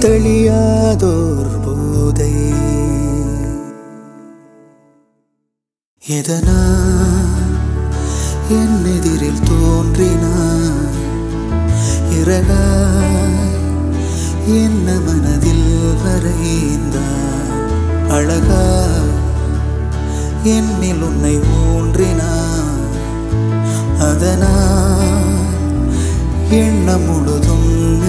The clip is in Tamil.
தெளியாதோர் போதை எதனா என் எதிரில் தோன்றினான் இறகாய் என்ன மனதில் வரைந்தான் அழகா என்னில் உன்னை ஊன்றினான் அதனால் எண்ணம் முழுதும்